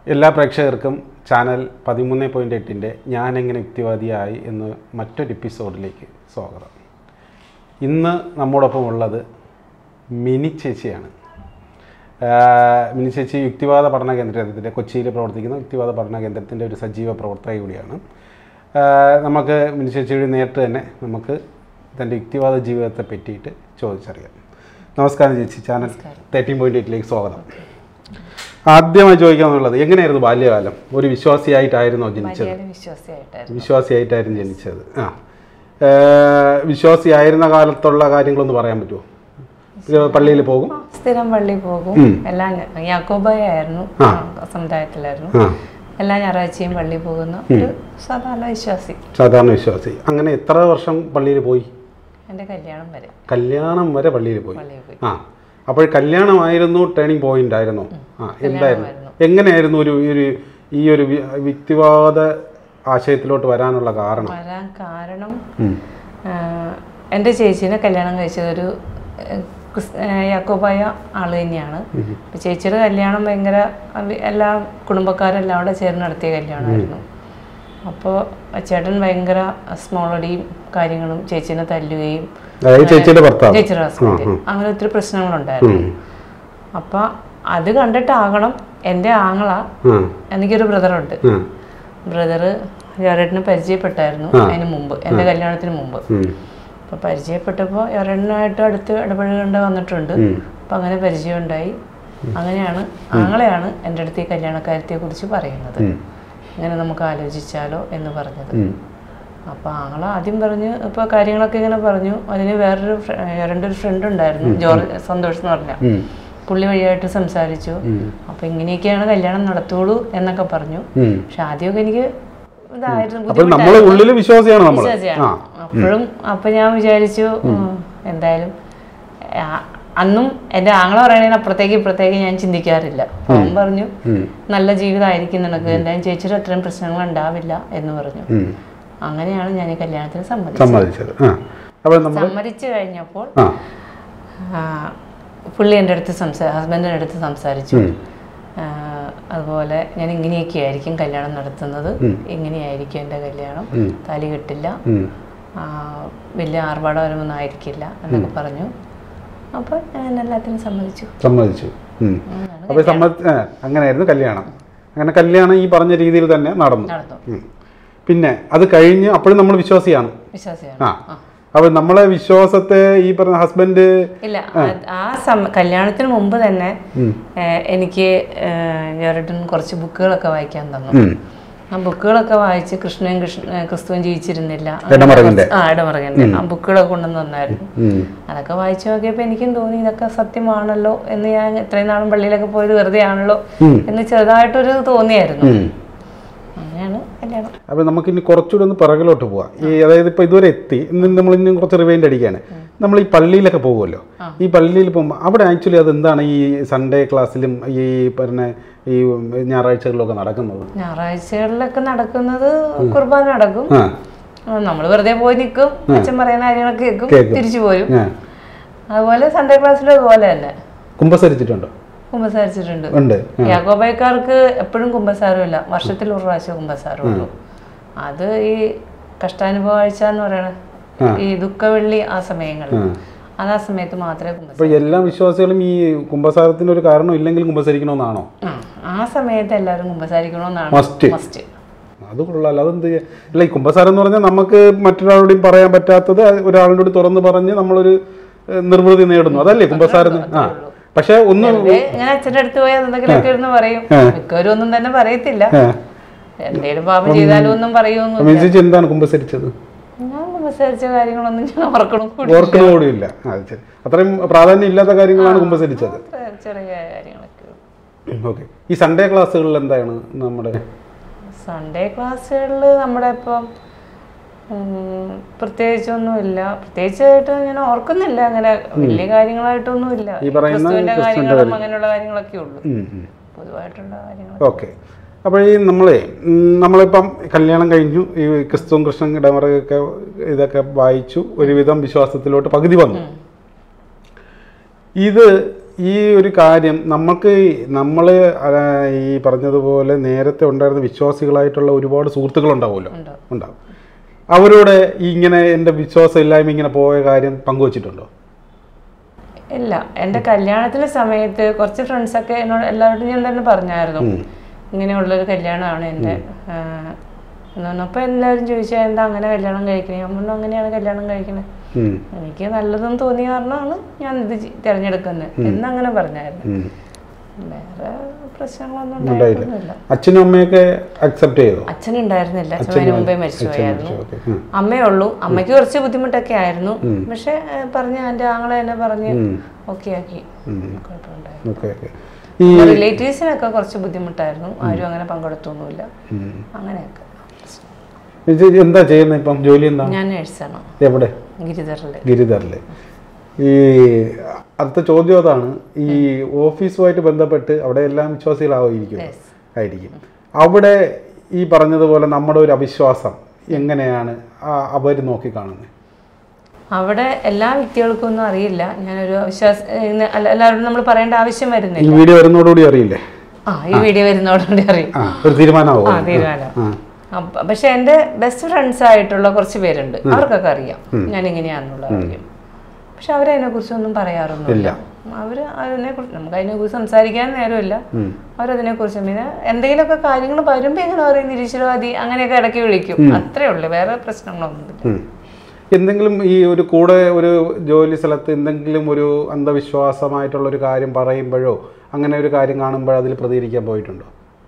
എല്ലാ പ്രേക്ഷകർക്കും ചാനൽ പതിമൂന്ന് പോയിൻ്റ് എട്ടിൻ്റെ ഞാനെങ്ങനെ യുക്തിവാദിയായി എന്ന് മറ്റൊരു എപ്പിസോഡിലേക്ക് സ്വാഗതം ഇന്ന് നമ്മോടൊപ്പം ഉള്ളത് മിനി ചേച്ചിയാണ് ആഹ് മിനി ചേച്ചി യുക്തിവാദ പഠന കേന്ദ്രത്തിൻ്റെ കൊച്ചിയിൽ പ്രവർത്തിക്കുന്ന യുക്തിവാദ പഠന കേന്ദ്രത്തിൻ്റെ ഒരു സജീവ പ്രവർത്തക കൂടിയാണ് ആഹ് നമുക്ക് മിനി ചേച്ചിയുടെ നേരിട്ട് തന്നെ നമുക്ക് തൻ്റെ യുക്തിവാദ ജീവിതത്തെ പറ്റിയിട്ട് ചോദിച്ചറിയാം നമസ്കാരം ചേച്ചി ചാനൽ തേർട്ടീൻ പോയിൻറ്റ് എയ്റ്റിലേക്ക് സ്വാഗതം ആദ്യമായി ചോദിക്കാന്നുള്ളത് എങ്ങനെയായിരുന്നു ബാല്യകാലം ഒരു വിശ്വാസിയായിട്ടായിരുന്നോ ജനിച്ചത് വലിയ വിശ്വാസിയായിട്ടായിരുന്നു വിശ്വാസിയായിട്ടായിരുന്നു ജനിച്ചത് ആ ഏർ വിശ്വാസിയായിരുന്ന കാലത്തുള്ള കാര്യങ്ങളൊന്ന് പറയാൻ പറ്റുമോ ഇത് പള്ളിയിൽ പോകും സ്ഥിരം പള്ളി പോകും എല്ലാം യാക്കോബായ ആയിരുന്നു സമുദായത്തിലായിരുന്നു ആ എല്ലാ ഞായറാഴ്ചയും പള്ളി പോകുന്ന ഒരു സാധാരണ വിശ്വാസി സാധാരണ വിശ്വാസി അങ്ങനെ എത്ര വർഷം പള്ളിയിൽ പോയി എൻ്റെ കല്യാണം വരെ കല്യാണം വരെ പള്ളിയിൽ പോയി പള്ളിയിൽ പോയി ആ അപ്പോൾ കല്യാണമായിരുന്നു ടേണിംഗ് പോയിന്റ് ആയിരുന്നോ ആ എന്തായിരുന്നു എങ്ങനെയായിരുന്നു ഒരു ഈ ഒരു ഈ ഒരു വി- വ്യക്തിവാദ ആശയത്തിലോട്ട് വരാനുള്ള കാരണം വരാൻ കാരണം ഉം. ആഹ്, എൻ്റെ ചേച്ചീനെ കല്യാണം കഴിച്ചത് ഒരു ഏഹ്, ക്രിസ്- ഏഹ്, യാക്കോബായ ആള് തന്നെയാണ് അപ്പൊ ചേച്ചിയുടെ കല്യാണം ഭയങ്കര അവ- എല്ലാ കുടുംബക്കാരെല്ലാം കൂടെ ചേർന്ന് നടത്തിയ കല്യാണമായിരുന്നു അപ്പോൾ ചേട്ടൻ ഭയങ്കര സ്മോളടിയും കാര്യങ്ങളും ചേച്ചീനെ തല്ലുകയും അതായത് ചേച്ചിയുടെ ഭർത്താവ് ചേച്ചിയുടെ ഹസ്ബൻഡ് അങ്ങനെ ഒത്തിരി പ്രശ്നങ്ങളുണ്ടായിരുന്നു അപ്പൊ അത് കണ്ടിട്ടാകണം എൻ്റെ ആങ്ങള ആ എനിക്കൊരു ബ്രദറുണ്ട് ആ ബ്രദറ് ജോരേട്ടനെ പരിചയപ്പെട്ടായിരുന്നു അതിന് മുമ്പ് എൻ്റെ കല്യാണത്തിന് മുമ്പ് ഉം. അപ്പൊ പരിചയപ്പെട്ടപ്പോൾ ജോരേട്ടനായിട്ട് അടുത്ത് ഇടപഴകേണ്ട വന്നിട്ടുണ്ട് അപ്പൊ അങ്ങനെ പരിചയം ഉണ്ടായി അങ്ങനെയാണ് ആങ്ങളെയാണ് എൻ്റെ അടുത്ത് ഈ കല്യാണക്കാര്യത്തെ കുറിച്ച് പറയുന്നത് ഉം. ഇങ്ങനെ നമുക്ക് ആലോചിച്ചാലോ എന്ന് പറഞ്ഞത് ഉം. അപ്പൊ ആങ്ങള ആദ്യം പറഞ്ഞു ഇപ്പൊ കാര്യങ്ങളൊക്കെ ഇങ്ങനെ പറഞ്ഞു അതിന് വേറൊരു ഫ്ര- രണ്ട് ഒരു ഫ്രണ്ട് ഉണ്ടായിരുന്നു ജോർജ് സന്തോഷ് എന്ന് പറഞ്ഞ ഉം. പുള്ളി വഴിയായിട്ട് സംസാരിച്ചു അപ്പൊ ഇങ്ങനെയൊക്കെയാണ് കല്യാണം നടത്തുള്ളൂ എന്നൊക്കെ പറഞ്ഞു ഉം. പക്ഷെ ആദ്യമൊക്കെ എനിക്ക് ഇതായിരുന്നു അപ്പോൾ നമ്മൾ ഉള്ളിൽ വിശ്വാസിയാണ് നമ്മൾ വിശ്വാസിയാണ്. ആ അപ്പോഴും അപ്പൊ ഞാൻ വിചാരിച്ചു ഉം, എന്തായാലും ആ, അന്നും എന്റെ ആങ്ങളെ പറയണതിന് അപ്പുറത്തേക്ക് ഇപ്പുറത്തേക്ക് ഞാൻ ചിന്തിക്കാറില്ല അപ്പൊ അവൻ പറഞ്ഞു ഉം. നല്ല ജീവിതമായിരിക്കും നിനക്ക് എന്തായാലും ചേച്ചിയുടെ അത്രയും പ്രശ്നങ്ങൾ ഉണ്ടാവില്ല എന്ന് പറഞ്ഞു ഉം. അങ്ങനെയാണ് ഞാൻ ഈ കല്യാണത്തിന് സമ്മതിച്ചത് സമ്മതിച്ചത് ആ അപ്പോൾ നമ്മൾ സമ്മതിച്ചു കഴിഞ്ഞപ്പോൾ ആ ആ, പുള്ളി എൻ്റെ അടുത്ത് സംസാ ഹസ്ബൻഡിൻ്റെ അടുത്ത് സംസാരിച്ചു ഉം. ആ, അതുപോലെ ഞാൻ ഇങ്ങനെയൊക്കെ ആയിരിക്കും കല്യാണം നടത്തുന്നത് ഇങ്ങനെയായിരിക്കും എൻ്റെ കല്യാണം ഉം. താലി കെട്ടില്ല ഉം. ആ, വലിയ ആർഭാടകരമൊന്നും ആയിരിക്കില്ല എന്നൊക്കെ പറഞ്ഞു അപ്പോൾ ഞാൻ എല്ലാത്തിനും സമ്മതിച്ചു സമ്മതിച്ചു ഉം. അങ്ങനെയാണ് അപ്പോൾ സമ്മതി ആ, അങ്ങനെയായിരുന്നു കല്യാണം അങ്ങനെ കല്യാണം ഈ പറഞ്ഞ രീതിയിൽ തന്നെ നടന്നു നടന്നു ഉം. പിന്നെ അത് കഴിഞ്ഞ് അപ്പോഴും നമ്മൾ വിശ്വാസിയാണ് വിശ്വാസിയാണ് ആ അപ്പോൾ നമ്മളെ വിശ്വാസത്തെ ഈ പറഞ്ഞ ഹസ്ബൻഡ് ഇല്ല അത് ആ സമ കല്യാണത്തിന് മുമ്പ് തന്നെ ഉം. ഏഹ്, എനിക്ക് ജോരട്ടൻ കുറച്ച് ബുക്കുകളൊക്കെ വായിക്കാൻ തന്നു ഉം. ആ ബുക്കുകളൊക്കെ വായിച്ച് കൃഷ്ണനും കൃഷ്ണ ഏഹ്, ക്രിസ്തുവും ജീവിച്ചിരുന്നില്ല ഇടമറുകന്റെ. ആ ഇടമറകന്റെ ആ ബുക്കുകളൊക്കെ കൊണ്ടുവന്ന് തന്നായിരുന്നു ഉം. അതൊക്കെ വായിച്ചു നോക്കിയപ്പോൾ എനിക്കും തോന്നി ഇതൊക്കെ സത്യമാണല്ലോ എന്ന് ഞാൻ ഇത്രയും നാളും പള്ളിയിലൊക്കെ പോയത് വെറുതെ ആണല്ലോ എന്ന് ചെറുതായിട്ടൊരു തോന്നിയായിരുന്നു ഉം. അങ്ങനെയാണ് കല്യാണം അപ്പോൾ നമുക്കിനി കുറച്ചുകൂടെ ഒന്ന് പിറകിലോട്ട് പോവാം ഈ അതായത് ഇപ്പോൾ ഇതുവരെ എത്തി ഇന്ന് നമ്മൾ ഇനി കുറച്ച് റിവൈൻഡ് അടിക്കുകയാണ് നമ്മൾ ഈ പള്ളിയിലൊക്കെ പോകുമല്ലോ ഈ പള്ളിയിൽ പോകുമ്പോൾ അവിടെ ആക്ച്വലി അത് ഈ സൺഡേ ക്ലാസ്സിലും ഈ പറഞ്ഞ ഈ ഞായറാഴ്ചകളിലൊക്കെ നടക്കുന്നത് ഞായറാഴ്ചകളിലൊക്കെ നടക്കുന്നത് കുർബാന നടക്കും ആ നമ്മൾ വെറുതെ പോയി നിൽക്കും അച്ഛൻ പറയുന്ന കാര്യങ്ങളൊക്കെ കേൾക്കും കേൾക്കും. തിരിച്ചു പോരും ആ. അതുപോലെ സൺഡേ ക്ലാസ്സിലും അതുപോലെ തന്നെ കുമ്പസരിച്ചിട്ടുണ്ടോ കുമ്പസാരിച്ചിട്ടുണ്ട് ഉണ്ട് യാക്കോബായക്കാർക്ക് എപ്പോഴും കുമ്പസാരമില്ല വർഷത്തിൽ ഒരു പ്രാവശ്യം കുമ്പസാരമുള്ളൂ അത് ഈ കഷ്ടാനുഭവ ആഴ്ച എന്ന് പറയണ ഈ ദുഃഖവെള്ളി ആ സമയങ്ങളിൽ അത് ആ സമയത്ത് മാത്രമേ കുമ്പസാരം അപ്പോൾ എല്ലാ വിശ്വാസികളും ഈ കുമ്പസാരത്തിന് ഒരു കാരണം ഇല്ലെങ്കിൽ കുമ്പസരിക്കണമെന്നാണോ ആ, ആ സമയത്ത് എല്ലാവരും കുമ്പസാരിക്കണമെന്നാണ് മസ്റ്റ് മസ്റ്റ് അത് കൊള്ളാലോ അതെന്ത് ചെയ്യാ? അല്ല ഈ കുമ്പസാരം എന്ന് പറഞ്ഞാൽ നമുക്ക് മറ്റൊരാളോടും പറയാൻ പറ്റാത്തത് ഒരാളോട് തുറന്ന് പറഞ്ഞ് നമ്മളൊരു ഏഹ്, നിർവൃതി നേടുന്നു അതല്ലേ കുമ്പസാരം ആ പക്ഷെ ഒന്ന് ഇങ്ങനെ അച്ഛൻ്റെ അടുത്ത് പോയി എന്തെങ്കിലുമൊക്കെ ഇരുന്ന് പറയും മിക്കവരും ഒന്നും തന്നെ പറയത്തില്ല ആ, എന്തേലും പാപം ചെയ്താലും ഒന്നും പറയുമെന്ന് മേജിച്ച് എന്താണ് കുമ്പസരിച്ചത് ഞാൻ കുമ്പസാരിച്ച കാര്യങ്ങളൊന്നും ഞാൻ ഓർക്കണം കൂടി ഓർക്കുന്ന കൂടിയില്ല ആ, അത് ശരി അത്രയും പ്രാധാന്യം ഇല്ലാത്ത കാര്യങ്ങളാണ് കുമ്പസരിച്ചത് ചെറിയ കാര്യങ്ങളൊക്കെ ഉള്ളൂ. ഓക്കെ ഈ സൺഡേ ക്ലാസ്സുകളിൽ എന്താണ് നമ്മുടെ സൺഡേ ക്ലാസ്സുകളിൽ നമ്മുടെ ഇപ്പം ഉം, പ്രത്യേകിച്ചൊന്നുമില്ല പ്രത്യേകിച്ചായിട്ട് ഞാൻ ഓർക്കുന്നില്ല അങ്ങനെ വലിയ കാര്യങ്ങളായിട്ടൊന്നും ഇല്ല ഈ പറയുന്ന ക്രിസ്തുവിന്റെ ക്രിസ്തുവിന്റെ കാര്യങ്ങളും അങ്ങനെയുള്ള കാര്യങ്ങളൊക്കെ ഉള്ളൂ ഉം, ഉം. പൊതുവായിട്ടുള്ള കാര്യങ്ങൾ ഓക്കെ അപ്പോൾ ഈ നമ്മളെ ഉം, നമ്മളിപ്പം കല്യാണം കഴിഞ്ഞു ഈ ക്രിസ്തുവും കൃഷ്ണൻ ഇടമറയൊക്കെ ഇതൊക്കെ വായിച്ചു ഒരുവിധം വിശ്വാസത്തിലോട്ട് പകുതി വന്നു ഇത് ഈ ഒരു കാര്യം നമുക്ക് നമ്മൾ ഈ പറഞ്ഞതുപോലെ നേരത്തെ ഉണ്ടായിരുന്ന വിശ്വാസികളായിട്ടുള്ള ഒരുപാട് സുഹൃത്തുക്കളുണ്ടാവുമല്ലോ ഉണ്ടാവും. ഉണ്ടാവും അവരോട് ഈ ഇങ്ങനെ എൻ്റെ വിശ്വാസം ഇല്ലായ്മ ഇങ്ങനെ പോയ കാര്യം പങ്കുവച്ചിട്ടുണ്ടോ ഇല്ല എൻ്റെ കല്യാണത്തിന്റെ സമയത്ത് കുറച്ച് ഫ്രണ്ട്സൊക്കെ എന്നോട് എല്ലാവരോടും ഞാൻ തന്നെ പറഞ്ഞായിരുന്നു ഇങ്ങനെയുള്ളൊരു കല്യാണമാണ് എൻ്റെ എന്ന് പറഞ്ഞപ്പോൾ എല്ലാവരും ചോദിച്ചാൽ എന്താ അങ്ങനെ കല്യാണം കഴിക്കണേ ഞാൻ പറഞ്ഞു അങ്ങനെയാണ് കല്യാണം കഴിക്കണേ ഉം. എനിക്ക് നല്ലതെന്ന് തോന്നിയ കാരണമാണ് ഞാൻ ഇത് ചി- തിരഞ്ഞെടുക്കുന്നത് എന്നങ്ങനെ പറഞ്ഞായിരുന്നു ഉം. വേറെ പ്രശ്നങ്ങളൊന്നും ഉണ്ടായില്ല ഉണ്ടായിട്ടൊന്നുമില്ല അച്ഛനും അമ്മയൊക്കെ അക്സെപ്റ്റ് ചെയ്തോ അച്ഛനുണ്ടായിരുന്നില്ല അച്ഛൻ അതിന് മുമ്പേ മരിച്ചു പോയായിരുന്നു ഓക്കെ ഉം. അമ്മയേ ഉള്ളൂ അമ്മയ്ക്ക് കുറച്ച് ബുദ്ധിമുട്ടൊക്കെ ആയിരുന്നു പക്ഷെ പറഞ്ഞ എൻ്റെ ആങ്ങളെ തന്നെ പറഞ്ഞ് ഓക്കെ ആക്കി കുഴപ്പമുണ്ടായിരുന്നു ഓക്കെ ഓക്കെ ഈ റിലേറ്റീവ്സിനൊക്കെ കുറച്ച് ബുദ്ധിമുട്ടായിരുന്നു ആരും അങ്ങനെ പങ്കെടുത്തൊന്നുമില്ല ഉം. അങ്ങനെയൊക്കെ ഇത് എന്താ ചെയ്യുന്നത് ഇപ്പം ജോലി എന്താ ഞാൻ നേഴ്സാണ് എവിടെ ഗിരിധറില് ഗിരിധറില് ഈ അടുത്ത ചോദ്യം അതാണ് ഈ ഓഫീസുമായിട്ട് ബന്ധപ്പെട്ട് അവിടെ എല്ലാം വിശ്വാസികളായിരിക്കും Yes. ആയിരിക്കും അവിടെ ഈ പറഞ്ഞതുപോലെ നമ്മുടെ ഒരു അവിശ്വാസം എങ്ങനെയാണ് അവർ നോക്കിക്കാണുന്നത് അവിടെ എല്ലാ വ്യക്തികൾക്കും ഒന്നും അറിയില്ല ഞാനൊരു വിശ്വാസ ഇന്ന് അല്ല- എല്ലാവരോടും നമ്മൾ പറയേണ്ട ആവശ്യം ഈ വരുന്നില്ല വീഡിയോ വരുന്നതോടുകൂടി അറിയില്ലേ ആ ഈ വീഡിയോ വരുന്നതോടുകൂടി അറിയും ആ ഒരു തീരുമാനമാവും ആ തീരുമാനം ആ അപ്പ- പക്ഷെ എൻ്റെ ബെസ്റ്റ് ഫ്രണ്ട്സ് ആയിട്ടുള്ള കുറച്ച് പേരുണ്ട് അവർക്കൊക്കെ അറിയാം ഞാൻ ഇങ്ങനെയാണെന്നുള്ള കാര്യം പക്ഷെ അവരതിനെ കുറിച്ചൊന്നും പറയാറൊന്നുമില്ല അവര് അതിനെ കുറിച്ച് നമുക്ക് അതിനെ കുറിച്ച് സംസാരിക്കാൻ നേരമില്ല അവരതിനെ കുറിച്ച് പിന്നെ എന്തെങ്കിലുമൊക്കെ കാര്യങ്ങൾ വരുമ്പോ എങ്ങനെ പറയും നിരീശ്വരവാദി അങ്ങനെയൊക്കെ ഇടയ്ക്ക് വിളിക്കും അത്രേ ഉള്ളൂ വേറെ പ്രശ്നങ്ങളൊന്നുമില്ല ഉം. എന്തെങ്കിലും ഈ ഒരു കൂടെ ഒരു ജോലി സ്ഥലത്ത് എന്തെങ്കിലും ഒരു അന്ധവിശ്വാസമായിട്ടുള്ള ഒരു കാര്യം പറയുമ്പോഴോ അങ്ങനെ ഒരു കാര്യം കാണുമ്പോഴോ അതിൽ പ്രതികരിക്കാൻ പോയിട്ടുണ്ടോ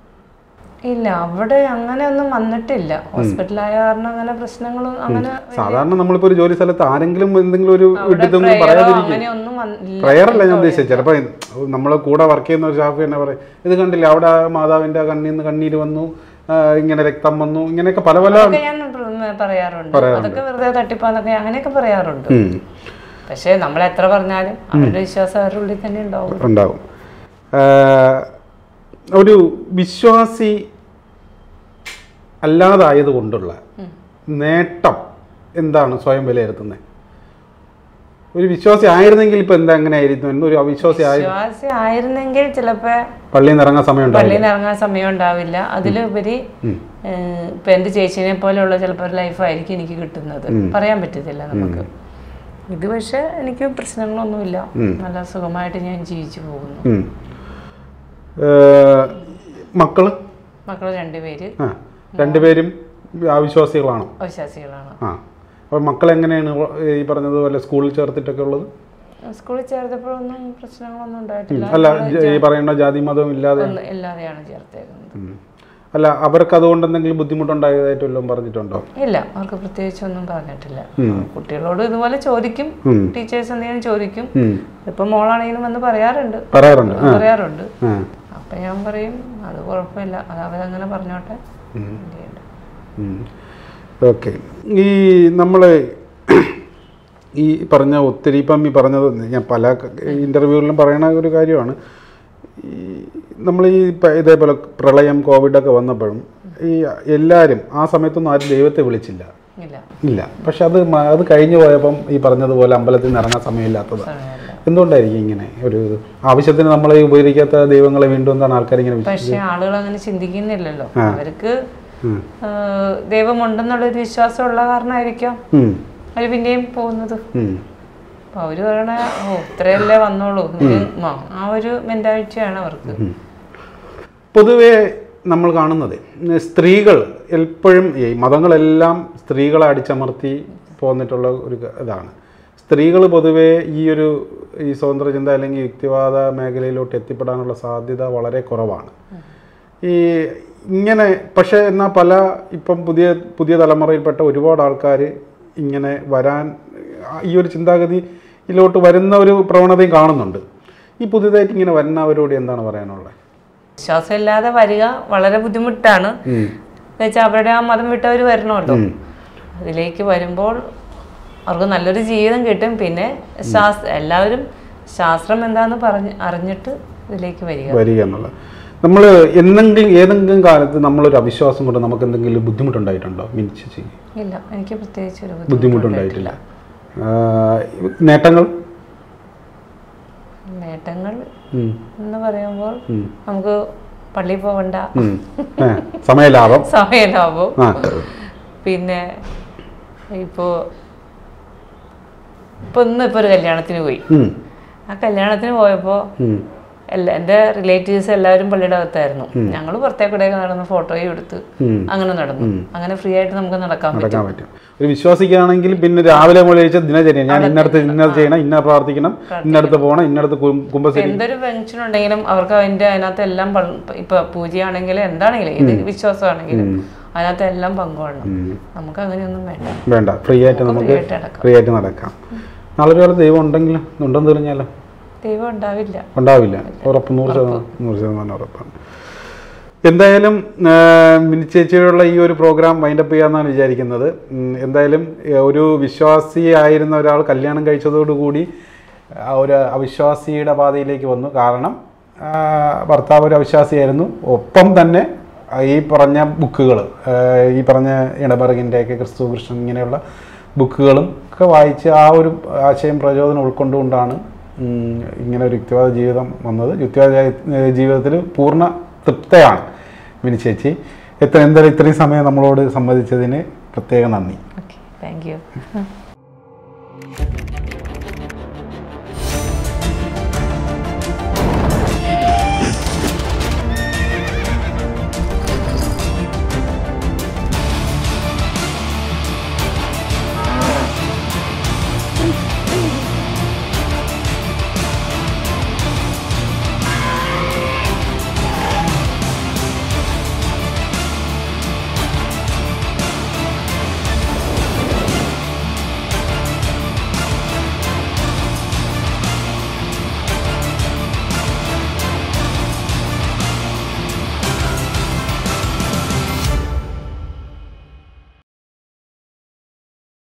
ഇല്ല അവിടെ അങ്ങനെ ഒന്നും വന്നിട്ടില്ല ഹോസ്പിറ്റലായ കാരണം അങ്ങനെ പ്രശ്നങ്ങളും അങ്ങനെ സാധാരണ നമ്മളിപ്പോ ഒരു ജോലി സ്ഥലത്ത് ആരെങ്കിലും എന്തെങ്കിലും ഒരു അവിടെ ഇതൊന്നും പ്രയറോ പറയാതിരിക്കും അങ്ങനെയൊന്നും വന്നില്ല പ്രയറല്ല ഞാൻ ഉദ്ദേശിച്ചത് ചിലപ്പോൾ നമ്മൾ കൂടെ വർക്ക് ചെയ്യുന്ന ഒരു സ്റ്റാഫ് തന്നെ പറയും ഇത് കണ്ടില്ല അവിടെ ആ മാതാവിന്റെ കണ്ണിൽ നിന്ന് കണ്ണീര് വന്നു ആ, ഇങ്ങനെ രക്തം വന്നു ഇങ്ങനെയൊക്കെ പല പല അതൊക്കെ ഞാൻ പ്ര- പറയാറുണ്ട് അതൊക്കെ വെറുതെ തട്ടിപ്പാന്നൊക്കെ അങ്ങനെയൊക്കെ പറയാറുണ്ട് ഉം, പക്ഷെ നമ്മൾ എത്ര പറഞ്ഞാലും അവരുടെ വിശ്വാസം അവരുടെ ഉള്ളിൽ തന്നെ ഉണ്ടാവും ഉണ്ടാവും ആ, ഒരു വിശ്വാസി അല്ലാതായത് കൊണ്ടുള്ള നേട്ടം എന്താണ് സ്വയം വിലയിരുത്തുന്നത് ഒരു വിശ്വാസി ആയിരുന്നെങ്കിൽ ഇപ്പൊ എന്താ എങ്ങനെ ആയിരുന്നു എന്നൊരു അവിശ്വാസി ആയി വിശ്വാസി ആയിരുന്നെങ്കിൽ ചിലപ്പോ പള്ളിയിൽ നിന്ന് ഇറങ്ങാൻ സമയം ഉണ്ടാവും പള്ളിയിൽ നിന്ന് ഇറങ്ങാൻ സമയം ഉണ്ടാവില്ല അതിലുപരി ഏഹ്, ഇപ്പൊ എന്റെ ചേച്ചീനെ പോലെയുള്ള ചിലപ്പോൾ ഒരു ലൈഫായിരിക്കും എനിക്ക് കിട്ടുന്നത് പറയാൻ പറ്റത്തില്ല നമുക്ക് ഇത് പക്ഷെ എനിക്ക് പ്രശ്നങ്ങളൊന്നുമില്ല നല്ല സുഖമായിട്ട് ഞാൻ ജീവിച്ചു പോകുന്നു ഉം. ഏഹ്, മക്കള് മക്കൾ രണ്ടുപേര് ആ രണ്ടുപേരും അവിശ്വാസികളാണോ വിശ്വാസികളാണ് ആ അപ്പോൾ മക്കൾ എങ്ങനെയാണ് ഈ പറഞ്ഞതുപോലെ സ്കൂളിൽ ചേർത്തിട്ടൊക്കെ ഉള്ളത് സ്കൂളിൽ ചേർത്തപ്പോഴൊന്നും പ്രശ്നങ്ങളൊന്നും ഉണ്ടായിട്ടില്ല അല്ല ജ- ഈ പറയുന്ന ജാതി മതവും ഇല്ലാതെ ഒന്നും ഇല്ലാതെയാണ് ചേർത്തേക്കുന്നത് ഉം. അല്ല അവർക്ക് അതുകൊണ്ട് എന്തെങ്കിലും ബുദ്ധിമുട്ടുണ്ടായതായിട്ട് വല്ലതും പറഞ്ഞിട്ടുണ്ടോ ഇല്ല അവർക്ക് പ്രത്യേകിച്ച് ഒന്നും പറഞ്ഞിട്ടില്ല ഉം. കുട്ടികളോട് ഇതുപോലെ ചോദിക്കും ഉം. ടീച്ചേഴ്സ് എന്തെങ്കിലും ചോദിക്കും ഉം. ഇപ്പൊ മോളാണെങ്കിലും വന്ന് പറയാറുണ്ട് പറയാറുണ്ട് ആ പറയാറുണ്ട് ആ അപ്പൊ ഞാൻ പറയും അത് കുഴപ്പമില്ല അത് അവരങ്ങനെ പറഞ്ഞോട്ടെ എന്ത് ചെയ്യണ്ട. ഓക്കെ ഈ നമ്മൾ ഈ പറഞ്ഞ ഒത്തിരി ഇപ്പം ഈ പറഞ്ഞത് ഞാൻ പല ഇൻ്റർവ്യൂകളിലും പറയണ ഒരു കാര്യമാണ് ഈ നമ്മൾ ഈ ഇപ്പം ഇതേപോലെ പ്രളയം കോവിഡൊക്കെ വന്നപ്പോഴും ഈ എല്ലാവരും ആ സമയത്തൊന്നും ആരും ദൈവത്തെ വിളിച്ചില്ല ഇല്ല ഇല്ല പക്ഷെ അത് മ- അത് കഴിഞ്ഞു പോയപ്പം ഈ പറഞ്ഞതുപോലെ അമ്പലത്തിൽ നിന്ന് ഇറങ്ങാൻ സമയമില്ലാത്തത് സമയമില്ല എന്തുകൊണ്ടായിരിക്കും ഇങ്ങനെ ഒരു ഇത്? ആവശ്യത്തിന് നമ്മളെ ഉപകരിക്കാത്ത ദൈവങ്ങളെ വീണ്ടും എന്താണ് ആൾക്കാർ ഇങ്ങനെ പക്ഷെ ആളുകൾ അങ്ങനെ ചിന്തിക്കുന്നില്ലല്ലോ അവർക്ക് ഉം. ഏഹ്, ദൈവമുണ്ടെന്നുള്ളൊരു വിശ്വാസമുള്ള കാരണമായിരിക്കാം ഉം. അവര് പിന്നെയും പോകുന്നത് ഉം. അപ്പൊ അവര് പറയണ ഓ ഇത്രയല്ലേ വന്നോളൂ ഇത് ആ, ആ ഒരു മെന്റാലിറ്റിയാണ് അവർക്ക് പൊതുവെ നമ്മൾ കാണുന്നത് സ്ത്രീകൾ എപ്പോഴും ഈ മതങ്ങളെല്ലാം സ്ത്രീകളെ അടിച്ചമർത്തി പോന്നിട്ടുള്ള ഒരു ക- ഇതാണ് സ്ത്രീകൾ പൊതുവെ ഈ ഒരു ഈ സ്വതന്ത്ര ചിന്ത അല്ലെങ്കിൽ യുക്തിവാദ മേഖലയിലോട്ട് എത്തിപ്പെടാനുള്ള സാധ്യത വളരെ കുറവാണ് ഈ ഇങ്ങനെ പക്ഷേ എന്നാൽ പല ഇപ്പം പുതിയ പുതിയ തലമുറയിൽപ്പെട്ട ഒരുപാട് ആൾക്കാർ ഇങ്ങനെ വരാൻ ഈ ഒരു ചിന്താഗതിയിലോട്ട് വരുന്ന ഒരു പ്രവണതയും കാണുന്നുണ്ട് ഈ പുതിയതായിട്ട് ഇങ്ങനെ വരുന്നവരോട് എന്താണ് പറയാനുള്ളത് വിശ്വാസമില്ലാതെ വരിക വളരെ ബുദ്ധിമുട്ടാണ് ഉം. എന്നുവെച്ചാൽ അവരുടെ ആ മതം വിട്ടവർ വരണമല്ലോ അതിലേക്ക് വരുമ്പോൾ അവർക്ക് നല്ലൊരു ജീവിതം കിട്ടും പിന്നെ ശാസ്ത്ര എല്ലാവരും ശാസ്ത്രം എന്താന്ന് പറഞ്ഞ് അറിഞ്ഞിട്ട് ഇതിലേക്ക് വരിക വരിക എന്നുള്ളത് നമ്മൾ എന്തെങ്കിലും ഏതെങ്കിലും കാലത്ത് നമ്മളൊരു അവിശ്വാസം കൊണ്ട് നമുക്ക് എന്തെങ്കിലും ബുദ്ധിമുട്ടുണ്ടായിട്ടുണ്ടോ മിനിച്ചു ഇല്ല എനിക്ക് പ്രത്യേകിച്ച് ഒരു ബുദ്ധിമുട്ടുണ്ടായിട്ടില്ല ആ, നേട്ടങ്ങൾ നേട്ടങ്ങൾ ഉം. എന്ന് പറയുമ്പോൾ ഉം. നമുക്ക് പള്ളിയിൽ പോകണ്ട ഉം. ഏ, സമയലാഭം സമയലാഭം ആ പിന്നെ ഇപ്പോ ഇപ്പൊ ഇന്ന് ഇപ്പൊ ഒരു കല്യാണത്തിന് പോയി ഉം. ആ കല്യാണത്തിന് പോയപ്പോ ഉം. എല്ലാ എൻ്റെ റിലേറ്റീവ്സ് എല്ലാവരും പള്ളിയുടെ അകത്തായിരുന്നു ഞങ്ങൾ പുറത്തേക്കൂടെയൊക്കെ നടന്ന് ഫോട്ടോയും എടുത്ത് ഉം. അങ്ങനെ നടന്നു അങ്ങനെ ഫ്രീ ആയിട്ട് നമുക്ക് നടക്കാൻ പറ്റും നടക്കാൻ പറ്റും ഒരു വിശ്വാസിക്കാണെങ്കിൽ പിന്നെ രാവിലെ മുതൽ കഴിച്ച ദിനചര്യ ഞാൻ ഇന്നടത്ത് ഇന്നത് ചെയ്യണം ഇന്ന പ്രാർത്ഥിക്കണം ഇന്നടത്ത് പോകണം ഇന്നടത്ത് കുംഭശ്രീ എന്തൊരു ഫംഗ്ഷൻ ഉണ്ടെങ്കിലും അവർക്ക് അതിന്റെ അതിനകത്ത് എല്ലാം പങ്ക്- ഇപ്പൊ പൂജയാണെങ്കിലും എന്താണെങ്കിലും ഏത് വിശ്വാസമാണെങ്കിലും അതിനകത്ത് എല്ലാം പങ്കുകൊള്ളണം നമുക്ക് അങ്ങനെയൊന്നും വേണ്ട വേണ്ട ഫ്രീ ആയിട്ട് നമുക്ക് ആയിട്ട് നടക്കാം ഫ്രീ ആയിട്ട് നടക്കാം നാളെ ഒരു കാലം ദൈവം ഉണ്ടെങ്കിലും ഉണ്ടെന്ന് തെളിഞ്ഞാലോ ദൈവം ഉണ്ടാവില്ല ഉണ്ടാവില്ല ഉറപ്പ് നൂറ് ശതമാനം നൂറ് ശതമാനം ഉറപ്പാണ് എന്തായാലും ആ, മിനി ചേച്ചിയോടുള്ള ഈ ഒരു പ്രോഗ്രാം വൈൻഡപ്പ് ചെയ്യാമെന്നാണ് വിചാരിക്കുന്നത് ഉം, എന്തായാലും ഏ, ഒരു വിശ്വാസിയായിരുന്ന ഒരാൾ കല്യാണം കഴിച്ചതോടുകൂടി ആ ഒരു അവിശ്വാസിയുടെ പാതയിലേക്ക് വന്നു കാരണം ആ, ഭർത്താവ് ഒരു അവിശ്വാസിയായിരുന്നു ഒപ്പം തന്നെ ആ, ഈ പറഞ്ഞ ബുക്കുകൾ ഈ പറഞ്ഞ ഇടബർഗിൻ്റെയൊക്കെ ക്രിസ്തു കൃഷ്ണൻ ഇങ്ങനെയുള്ള ബുക്കുകളും ഒക്കെ വായിച്ച് ആ ഒരു ആശയം പ്രചോദനം ഉൾക്കൊണ്ടുകൊണ്ടാണ് ഉം, ഇങ്ങനെ ഒരു യുക്തിവാദ ജീവിതം വന്നത് യുക്തിവാദ ജീവിതത്തിൽ പൂർണ്ണ തൃപ്തയാണ് മിനി ചേച്ചി എത്ര എന്തായാലും ഇത്രയും സമയം നമ്മളോട് സംവദിച്ചതിന് പ്രത്യേക നന്ദി ഓക്കെ താങ്ക് യു